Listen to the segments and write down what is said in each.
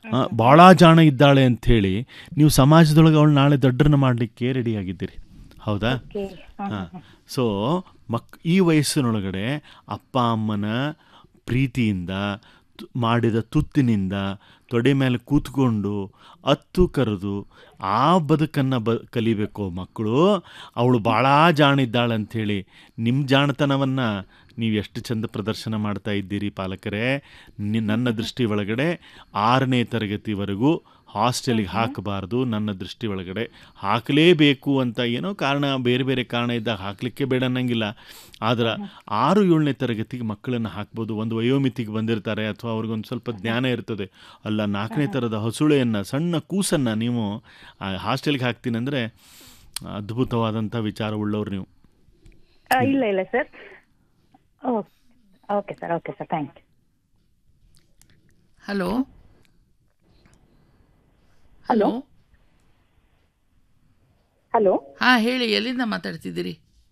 ಭಾಳ ಜಾಣ ಇದ್ದಾಳೆ ಅಂಥೇಳಿ ನೀವು ಸಮಾಜದೊಳಗೆ ಅವಳು ನಾಳೆ ದೊಡ್ಡರನ್ನ ಮಾಡಲಿಕ್ಕೆ ರೆಡಿಯಾಗಿದ್ದೀರಿ ಹೌದಾ ಓಕೆ ಹಾಂ ಸೊ ಮಕ್ ಈ ವಯಸ್ಸಿನೊಳಗಡೆ ಅಪ್ಪ ಅಮ್ಮನ ಪ್ರೀತಿಯಿಂದ ತು- ಮಾಡಿದ ತುತ್ತಿನಿಂದ ತೊಡೆ ಮೇಲೆ ಕೂತ್ಕೊಂಡು ಅತ್ತು ಕರೆದು ಆ ಬದುಕನ್ನು ಬ ಕಲಿಬೇಕು ಮಕ್ಕಳು ಅವಳು ಭಾಳ ಜಾಣಿದ್ದಾಳೆ ಅಂಥೇಳಿ ನಿಮ್ಮ ಜಾಣತನವನ್ನು ನೀವು ಎಷ್ಟು ಚಂದ ಪ್ರದರ್ಶನ ಮಾಡ್ತಾ ಇದ್ದೀರಿ ಪಾಲಕರೇ ನಿ ನನ್ನ ದೃಷ್ಟಿ ಒಳಗಡೆ ಆರನೇ ತರಗತಿವರೆಗೂ ಹಾಸ್ಟೆಲಿಗೆ ಹಾಕಬಾರ್ದು ನನ್ನ ದೃಷ್ಟಿ ಒಳಗಡೆ ಹಾಕಲೇಬೇಕು ಅಂತ ಏನೋ ಕಾರಣ ಬೇರೆ ಬೇರೆ ಕಾರಣ ಇದ್ದಾಗ ಹಾಕಲಿಕ್ಕೆ ಬೇಡ ಅನ್ನಂಗಿಲ್ಲ ಆದ್ರೆ ಆರು ಏಳನೇ ತರಗತಿಗೆ ಮಕ್ಕಳನ್ನು ಹಾಕ್ಬೋದು ಒಂದು ವಯೋಮಿತಿಗೆ ಬಂದಿರ್ತಾರೆ ಅಥವಾ ಅವ್ರಿಗೊಂದು ಸ್ವಲ್ಪ ಜ್ಞಾನ ಇರ್ತದೆ ಅಲ್ಲ ನಾಲ್ಕನೇ ಥರದ ಹಸುಳೆಯನ್ನು ಸಣ್ಣ ಕೂಸನ್ನು ನೀವು ಆ ಹಾಸ್ಟೆಲ್ಗೆ ಹಾಕ್ತೀನಿ ಅಂದರೆ ಅದ್ಭುತವಾದಂಥ ವಿಚಾರವುಳ್ಳವ್ರು ನೀವು ಆ, ಇಲ್ಲ ಇಲ್ಲ sir okay sir okay sir thank you hello hello hello ಹಾ ಹೇಳಿ ಎಲ್ಲಿಂದ ಮಾತಾಡ್ತಿದ್ದೀರಿ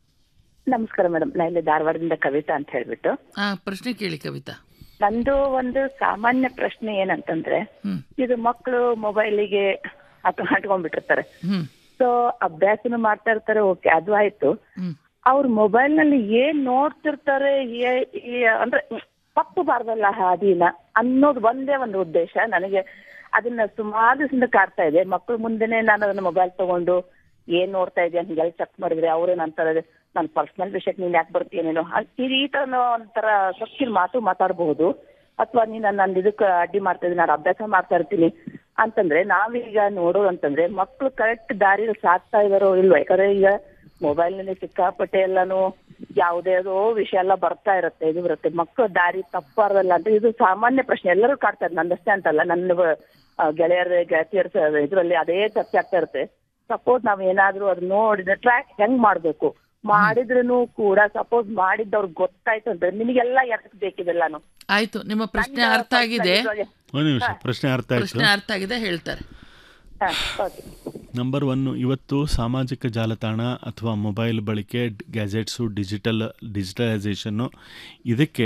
ನಮಸ್ಕಾರ ಮೇಡಮ್ ನಾ ಇಲ್ಲಿ ಧಾರವಾಡದಿಂದ ಕವಿತಾ ಅಂತ ಹೇಳ್ಬಿಟ್ಟು ಹಾ ಪ್ರಶ್ನೆ ಕೇಳಿ ಕವಿತಾ ನಂದು ಒಂದು ಸಾಮಾನ್ಯ ಪ್ರಶ್ನೆ ಏನಂತಂದ್ರೆ ಹ್ಮ್ ಇದು ಮಕ್ಕಳು ಮೊಬೈಲಿಗೆ ಹಾಕೊಂಡ್ಬಿಟ್ಟಿರ್ತಾರೆ ಹ್ಮ್ ಸೊ ಅಭ್ಯಾಸನು ಮಾಡ್ತಾ ಇರ್ತಾರೆ ಓಕೆ ಅದು ಆಯ್ತು ಹ್ಮ್ ಅವ್ರ ಮೊಬೈಲ್ ನಲ್ಲಿ ಏನ್ ನೋಡ್ತಿರ್ತಾರೆ ಏ- ಏ- ಅಂದ್ರೆ ತಪ್ಪಬಾರ್ದಲ್ಲ ಹಾದಿನ ಅನ್ನೋದು ಒಂದೇ ಒಂದು ಉದ್ದೇಶ ನನಗೆ ಅದನ್ನ ಸುಮಾರು ದಿವಸದಿಂದ ಕಾಡ್ತಾ ಇದೆ ಮಕ್ಕಳು ಮುಂದೆನೆ ನಾನು ಅದನ್ನ ಮೊಬೈಲ್ ತಗೊಂಡು ಏನ್ ನೋಡ್ತಾ ಇದೆಯಾ ಹಿಂಗೆಲ್ಲ ಚೆಕ್ ಮಾಡಿದ್ರೆ ಅವ್ರೇನ್ ಅಂತಾರೆ ನನ್ನ ಪರ್ಸನಲ್ ವಿಷಯಕ್ಕೆ ನೀನ್ ಯಾಕೆ ಬರ್ತೀನೇನೋ ಅದ್- ಈ ಈ ತರ ಒಂಥರ ಸೊಕ್ಕಿನ ಮಾತು ಮಾತಾಡಬಹುದು ಅಥವಾ ನೀನ್ ನನ್ನ ಇದಕ್ಕೆ ಅಡ್ಡಿ ಮಾಡ್ತಾ ಇದ್ದೀನಿ ನಾನು ಅಭ್ಯಾಸ ಮಾಡ್ತಾ ಇರ್ತೀನಿ ಅಂತಂದ್ರೆ ನಾವೀಗ ನೋಡೋದು ಅಂತಂದ್ರೆ ಮಕ್ಕಳು ಕರೆಕ್ಟ್ ದಾರಿಯಲ್ಲಿ ಸಾಕ್ತಾ ಇದಾರೋ ಇಲ್ವೋ ಯಾಕಂದ್ರೆ ಈಗ ಮೊಬೈಲ್ ನಲ್ಲಿ ಸಿಕ್ಕಾಪಟ್ಟೆ ಎಲ್ಲಾನು ಯಾವುದೇದೋ ವಿಷಯ ಎಲ್ಲ ಬರ್ತಾ ಇರುತ್ತೆ ಇದು ಬರುತ್ತೆ ಮಕ್ಕಳು ದಾರಿ ತಪ್ಪಾರ್ದಲ್ಲ ಅಂತ ಇದು ಸಾಮಾನ್ಯ ಪ್ರಶ್ನೆ ಎಲ್ಲರೂ ಕಾಡ್ತಾರೆ ನಂದಷ್ಟೇ ಅಂತಲ್ಲ ನನ್ನ ಆ, ಗೆಳೆಯರ ಗೆಳತಿಯರ ಇದರಲ್ಲಿ ಅದೇ ಚರ್ಚೆ ಆಗ್ತಾ ಇರುತ್ತೆ ಸಪೋಸ್ ನಾವ್ ಏನಾದ್ರೂ ಅದ್ ನೋಡಿದ್ರೆ ಟ್ರ್ಯಾಕ್ ಹೆಂಗ್ ಮಾಡ್ಬೇಕು ಮಾಡಿದ್ರೂ ಕೂಡ ಸಪೋಸ್ ಮಾಡಿದ್ದವ್ರಿಗೆ ಗೊತ್ತಾಯ್ತು ಅಂದ್ರೆ ನಿಮಗೆಲ್ಲ ಎದಕ್ ಬೇಕಿದೆಲ್ಲಾನು ಆಯ್ತು ನಿಮ್ಮ ಪ್ರಶ್ನೆ ಅರ್ಥ ಆಗಿದೆ ಒಂದು ನಿಮಿಷ ಪ್ರಶ್ನೆ ಅರ್ಥ ಆಯಿತು ಪ್ರಶ್ನೆ ಅರ್ಥ ಆಗಿದೆ ಹೇಳ್ತಾರೆ ಹಾ ಓಕೆ ನಂಬರ್ ಒನ್ನು ಇವತ್ತು ಸಾಮಾಜಿಕ ಜಾಲತಾಣ ಅಥವಾ ಮೊಬೈಲ್ ಬಳಕೆ ಗ್ಯಾಜೆಟ್ಸು ಡಿಜಿಟಲ್ ಡಿಜಿಟಲೈಸೇಷನ್ನು ಇದಕ್ಕೆ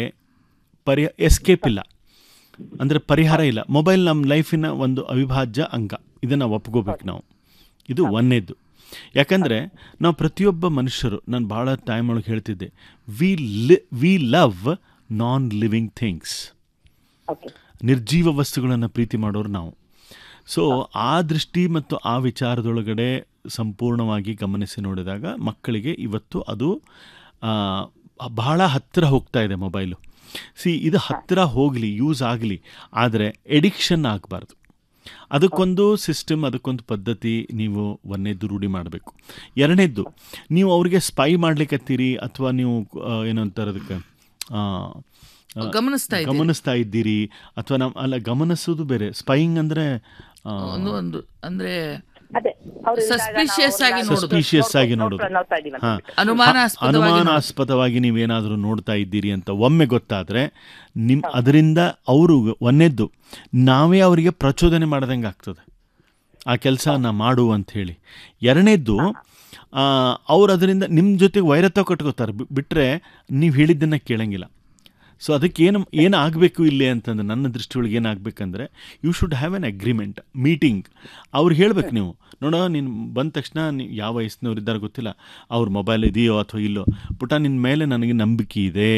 ಪರಿ ಎಸ್ಕೇಪ್ ಇಲ್ಲ ಅಂದರೆ ಪರಿಹಾರ ಇಲ್ಲ ಮೊಬೈಲ್ ನಮ್ಮ ಲೈಫಿನ ಒಂದು ಅವಿಭಾಜ್ಯ ಅಂಗ ಇದನ್ನು ಒಪ್ಕೋಬೇಕು ನಾವು ಇದು ಒಂದನೇದ್ದು ಯಾಕಂದರೆ ನಾವು ಪ್ರತಿಯೊಬ್ಬ ಮನುಷ್ಯರು ನಾನು ಭಾಳ ಟೈಮ್ ಒಳಗೆ ಹೇಳ್ತಿದ್ದೆ ವಿ ಲಿ we love non living things okay ನಿರ್ಜೀವ ವಸ್ತುಗಳನ್ನು ಪ್ರೀತಿ ಮಾಡೋರು ನಾವು ಸೊ ಆ ದೃಷ್ಟಿ ಮತ್ತು ಆ ವಿಚಾರದೊಳಗಡೆ ಸಂಪೂರ್ಣವಾಗಿ ಗಮನಿಸಿ ನೋಡಿದಾಗ ಮಕ್ಕಳಿಗೆ ಇವತ್ತು ಅದು ಆ, ಬಹಳ ಹತ್ತಿರ ಹೋಗ್ತಾ ಇದೆ ಮೊಬೈಲು ಸಿ ಇದು ಹತ್ತಿರ ಹೋಗಲಿ ಯೂಸ್ ಆಗಲಿ ಆದರೆ ಎಡಿಕ್ಷನ್ ಆಗಬಾರ್ದು ಅದಕ್ಕೊಂದು ಸಿಸ್ಟಮ್ ಅದಕ್ಕೊಂದು ಪದ್ಧತಿ ನೀವು ಒಂದನೇದ್ದು ರೂಢಿ ಮಾಡಬೇಕು ಎರಡನೇದ್ದು ನೀವು ಅವ್ರಿಗೆ ಸ್ಪೈ ಮಾಡ್ಲಿಕ್ಕತ್ತೀರಿ ಅಥವಾ ನೀವು ಆ, ಏನು ಅಂತಾರೆ ಅದಕ್ಕೆ ಆ, ಆ, ಗಮನಿಸ್ತಾ ಇದ್ದೀರಿ. ಗಮನಿಸ್ತಾ ಇದ್ದೀರಿ ಅಥವಾ ನಮ್ಮ ಅಲ್ಲ ಗಮನಿಸೋದು ಬೇರೆ ಸ್ಪೈಯಿಂಗ್ ಅಂದರೆ ಒಂದು ಒಂದು ಅಂದ್ರೆ ಅದೇ ಅವ್ರು ಇದ್ದಾಗ Suspicious ನಾವು ಆಗಿ ಅವ್ರನ್ನ ನೋಡೋದು. ಸಸ್ಪೀಷಿಯಸ್ ಆಗಿ ನೋಡ್ತಾ- ನೋಡೋದು ನೋಡ್ತಾ ಇದೀವಿ ಅಂತ ಹಾ. ಹೇಳ್ಬಿಟ್ಟು. ಅನುಮಾನಾಸ್ಪದವಾಗಿ ನೋಡೋದು. ಅನುಮಾನಾಸ್ಪದವಾಗಿ ನೀವೇನಾದರೂ ನೋಡ್ತಾ ಇದ್ದೀರಿ ಅಂತ ಒಮ್ಮೆ ಗೊತ್ತಾದರೆ ನಿಮ್ಮ ಅದರಿಂದ ಅವರು ಒಂದನೇದ್ದು ನಾವೇ ಅವರಿಗೆ ಪ್ರಚೋದನೆ ಮಾಡ್ದಂಗೆ ಆಗ್ತದೆ ಆ ಕೆಲಸನ ಮಾಡು ಅಂತ ಹೇಳಿ ಎರಡನೇದ್ದು ಅವ್ರು ಅದರಿಂದ ನಿಮ್ಮ ಜೊತೆಗೆ ವೈರತ್ವ ಕಟ್ಕೋತಾರೆ ಬಿ- ಬಿಟ್ರೆ ನೀವು ಹೇಳಿದ್ದನ್ನು ಕೇಳಂಗಿಲ್ಲ ಸೊ ಅದಕ್ಕೆ ಏನು ಏನು ಆಗಬೇಕು ಇಲ್ಲಿ ಅಂತಂದ್ರೆ ನನ್ನ ದೃಷ್ಟಿಯೊಳಗೆ ಏನಾಗಬೇಕಂದ್ರೆ you should have an agreement meeting ಅವ್ರು ಹೇಳ್ಬೇಕು ನೀವು ನೋಡೋ ನೀನು ಬಂದ ತಕ್ಷಣ ನೀವು ಯಾವ ವಯಸ್ಸಿನವ್ರು ಇದ್ದಾರೆ ಗೊತ್ತಿಲ್ಲ ಅವ್ರ ಮೊಬೈಲ್ ಇದೆಯೋ ಅಥವಾ ಇಲ್ಲೋ ಪುಟ ನಿನ್ನ ಮೇಲೆ ನನಗೆ ನಂಬಿಕೆ ಇದೆ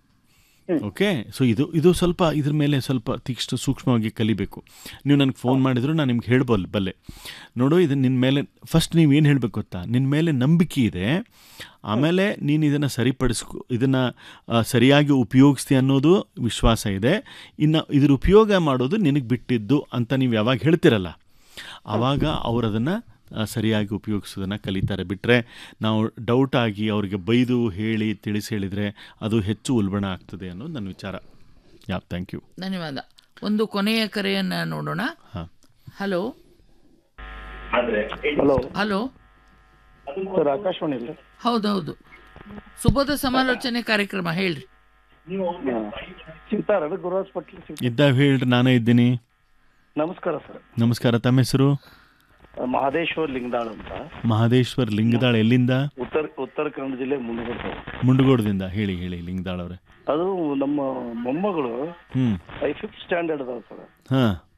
ಓಕೆ ಸೊ ಇದು ಇದು ಸ್ವಲ್ಪ ಇದ್ರ ಮೇಲೆ ಸ್ವಲ್ಪ ತೀಕ್ಷ್ಣ ಸೂಕ್ಷ್ಮವಾಗಿ ಕಲಿಬೇಕು ನೀವು ನನಗೆ ಫೋನ್ ಮಾಡಿದ್ರು ನಾನು ನಿಮ್ಗೆ ಹೇಳ್ಬಲ್ ಬಲ್ಲೆ ನೋಡು ಇದು ನಿನ್ನ ಮೇಲೆ ಫಸ್ಟ್ ನೀವು ಏನು ಹೇಳಬೇಕು ಗೊತ್ತಾ ನಿನ್ನ ಮೇಲೆ ನಂಬಿಕೆ ಇದೆ ಆಮೇಲೆ ನೀನು ಇದನ್ನು ಸರಿಪಡಿಸ್ಕೊ ಇದನ್ನು ಸರಿಯಾಗಿ ಉಪಯೋಗಿಸ್ತಿ ಅನ್ನೋದು ವಿಶ್ವಾಸ ಇದೆ ಇನ್ನು ಇದ್ರ ಉಪಯೋಗ ಮಾಡೋದು ನಿನಗೆ ಬಿಟ್ಟಿದ್ದು ಅಂತ ನೀವು ಯಾವಾಗ ಹೇಳ್ತಿರಲ್ಲ ಆವಾಗ ಅವರು ಅದನ್ನು ಸರಿಯಾಗಿ ಉಪಯೋಗಿಸೋದನ್ನು ಕಲಿತಾರೆ ಬಿಟ್ಟರೆ ನಾವು ಡೌಟ್ ಆಗಿ ಅವರಿಗೆ ಬೈದು ಹೇಳಿ ತಿಳಿಸಿ ಹೇಳಿದರೆ ಅದು ಹೆಚ್ಚು ಉಲ್ಬಣ ಆಗ್ತದೆ ಅನ್ನೋದು ನನ್ನ ವಿಚಾರ ಯಾ ಥ್ಯಾಂಕ್ ಯು ಧನ್ಯವಾದ ಒಂದು ಕೊನೆಯ ಕರೆಯನ್ನ ನೋಡೋಣ ಹಾಂ hello hello hello sir Akashvani ಅಲ್ಲ ಹೌದೌದು ಸುಬೋಧ ಸಮಾಲೋಚನೆ ಕಾರ್ಯಕ್ರಮ ಹೇಳ್ರಿ ಸಿಗ್ತಾರ ಗುರುರಾಜ್ ಪಟ್ಲಿ ಸಿಗ್ತಾರ ಇದ್ದಾಗ ಹೇಳ್ರಿ ನಾನೇ ಇದ್ದೀನಿ ನಮಸ್ಕಾರ ಸರ್ ನಮಸ್ಕಾರ ತಮ್ಮ ಹೆಸರು ಮಹದೇಶ್ವರ್ ಲಿಂಗದಾಳ್ ಅಂತ ಮಹದೇಶ್ವರ್ ಲಿಂಗದಾಳ್ ಎಲ್ಲಿಂದ ಉತ್ತರ ಉತ್ತರ ಕನ್ನಡ ಜಿಲ್ಲೆ ಮುಂಡಗೋಡ್ತಾವ ಮುಂಡಗೋಡದಿಂದ ಹೇಳಿ ಹೇಳಿ ಲಿಂಗದಾಳ್ ಅವರೇ ಅದು ನಮ್ಮ ಮೊಮ್ಮಗಳು ಹ್ಞೂ ಐ ಫಿಫ್ತ್ ಸ್ಟ್ಯಾಂಡರ್ಡ್ ಅದಾವ ಸರ್ ಹಾಂ